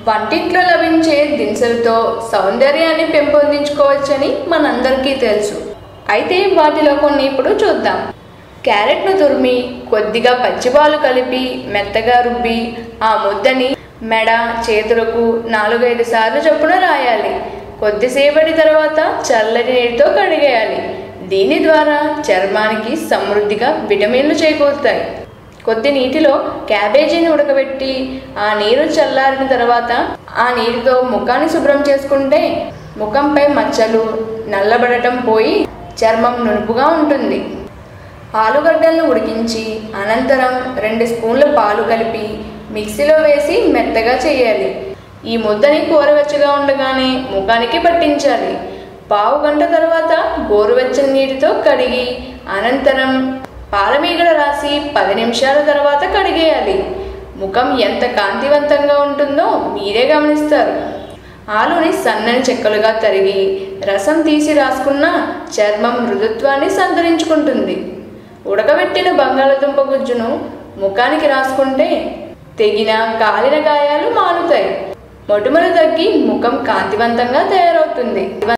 వంటింట్లో లభించే దినుసులతో సౌందర్యాన్ని పెంపొందించుకోవచ్చని మనందరికీ తెలుసు అయితే వాటిలో కొన్ని ఇప్పుడు చూద్దాం క్యారెట్ను తురిమి కొద్దిగా పచ్చిపాలు కలిపి మెత్తగా రుబ్బి ఆ ముద్దని మెడ చేతులకు నాలుగైదు సార్లు చొప్పున రాయాలి కొద్దిసేపటి తర్వాత చల్లటి నీటితో కడిగేయాలి దీని ద్వారా చర్మానికి సమృద్ధిగా విటమిన్లు చేకూరుతాయి కొద్ది నీటిలో క్యాబేజీని ఉడకబెట్టి ఆ నీరు చల్లారిన తర్వాత ఆ నీటితో ముఖాన్ని శుభ్రం చేసుకుంటే ముఖంపై మచ్చలు నల్లబడటం పోయి చర్మం నునుపుగా ఉంటుంది ఆలుగడ్డలను ఉడికించి అనంతరం రెండు స్పూన్ల పాలు కలిపి మిక్సీలో వేసి మెత్తగా చేయాలి ఈ ముద్దని గోరువెచ్చగా ఉండగానే ముఖానికి పట్టించాలి పావు గంట తర్వాత గోరువెచ్చని నీటితో కడిగి అనంతరం పాలమీగడ రాసి పది నిమిషాల తర్వాత కడిగేయాలి ముఖం ఎంత కాంతివంతంగా ఉంటుందో మీరే గమనిస్తారు ఆలుని సన్నని చెక్కలుగా తరిగి రసం తీసి రాసుకున్న చర్మం మృదుత్వాన్ని సంతరించుకుంటుంది ఉడకబెట్టిన బంగాళదుంప గుజ్జును ముఖానికి రాసుకుంటే తెగిన కాలిన గాయాలు మానుతాయి మొటిమలు తగ్గి ముఖం కాంతివంతంగా తయారవుతుంది